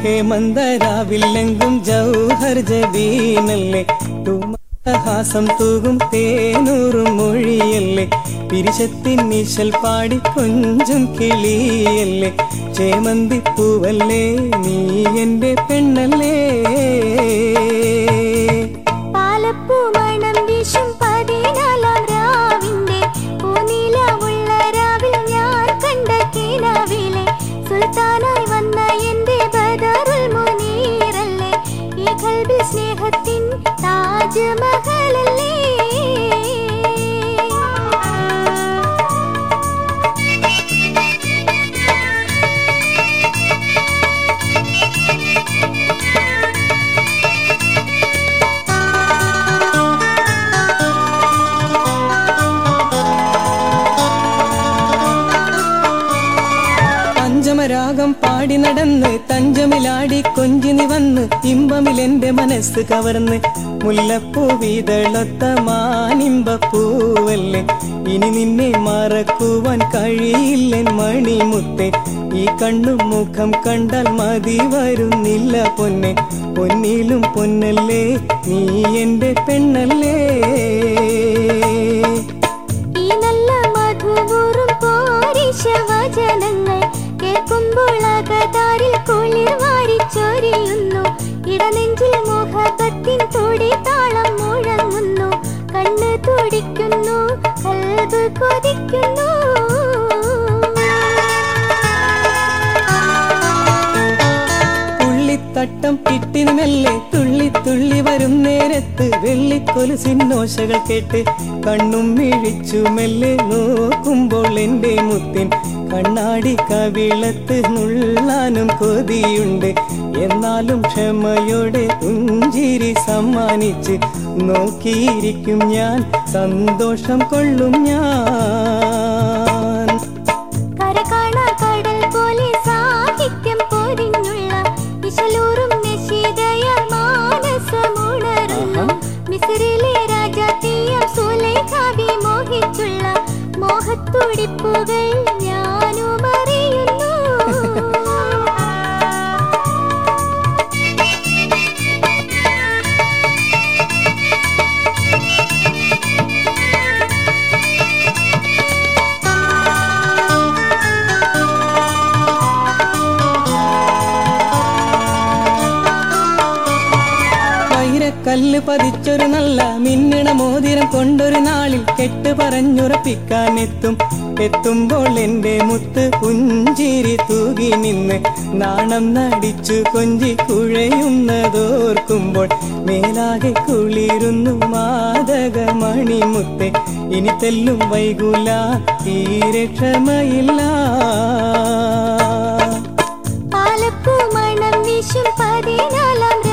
ഹേമന്തരാവില്ലെങ്കും ജൗഹർ ജബീനല്ലേ ഹാസം തൂകും തേനൂറും മൊഴിയല്ലേ പിരിശത്തിൻ നിശൽ പാടി കൊഞ്ചും കിളിയല്ലേ ചേമന്തി പൂവല്ലേ നീ എന്റെ പെണ്ണല്ലേ പാലപ്പൂ മണം വീശും പതിനാലാം രാവിന്റെ പൂനിലവുള്ള രാവിൽ ഞാൻ കണ്ട കിനാവിലെ സുൽത്താനായി വന്ന എന്റെ ബദറുൽ മുനീറല്ലേ ഈ കൽബിൽ സ്നേഹത്തിൻ താജ്മഹലല്ലേ പഞ്ചമരാഗം പാടി നടന്ന് തഞ്ചമിലാടി കൊഞ്ചിനി വന്ന് ഇമ്പമിലെന്റെ മനസ്സ് കവർന്ന് മുല്ലപ്പൂ വീതളൊത്ത മാനിമ്പപ്പൂവല്ലേ ഇനി നിന്നെ മറക്കുവാൻ കഴിയില്ലെൻ മണിമുത്തെ ഈ കണ്ണും മുഖം കണ്ടാൽ മതി വരുന്നില്ല പൊന്നെ പൊന്നിലും പൊന്നല്ലേ നീ എന്റെ പെണ്ണല്ലേ ഈ നല്ല മധുപൂറും പോരിശവചനങ്ങൾ കേൾക്കുമ്പോൾ അകതാരിൽ കുളിർ വാരിച്ചൊരിയുന്നു ഇടനെഞ്ചിൽ മോഹബത്തിൻ തുടി താളം മുഴങ്ങുന്നു കണ്ണ് തുടിക്കുന്നു കൽബ് കൊതിക്കുന്നു പുള്ളിത്തട്ടം കിട്ടിന് മെല്ലെ തുള്ളി തുള്ളി വരും നേരത്ത് വെള്ളിക്കൊലുസിന്നോശകൾ കേട്ട് കണ്ണും മിഴിച്ചു മെല്ലെ നോക്കുമ്പോൾ എന്റെ മുത്തിൻ കണ്ണാടി കവിളത്ത് നുള്ളാനും കൊതിയുണ്ട് എന്നാലും ക്ഷമയോടെ പുഞ്ചിരി സമ്മാനിച്ച് നോക്കിയിരിക്കും ഞാൻ സന്തോഷം കൊള്ളും ഞാൻ കര കാണാ കടൽ പോലെ സാഹിത്യം പൊരിഞ്ഞുള്ള ഇശലൂറും നിശിതയാൽ മാനസമുണരുന്നു ആഹാ. മിസ്രിലെ രാജാത്തിയം സുലൈഖാവി മോഹിച്ചുള്ള മോഹത്തുടിപ്പുകൾ ഞാനും അറിയുന്നു വൈരക്കല്ല് പതിച്ചൊരു നല്ല മിന്നണ മോതിരം കൊണ്ടൊരു നാളിൽ കെട്ട് പറഞ്ഞുറപ്പിക്കാൻ എത്തും എത്തുമ്പോൾ എന്റെ മുത്ത് പുഞ്ചിരി തൂകി നിന്ന് നാണം നടിച്ചു കൊഞ്ചി കുഴയുന്നതോർക്കുമ്പോൾ മേലാകെ കുളിരുന്നു മാതക മണിമുത്തെ ഇനി തെല്ലും വൈകൂല തീരെ ക്ഷമയില്ല പാലപ്പൂ മണം വീശും പതിനാലാം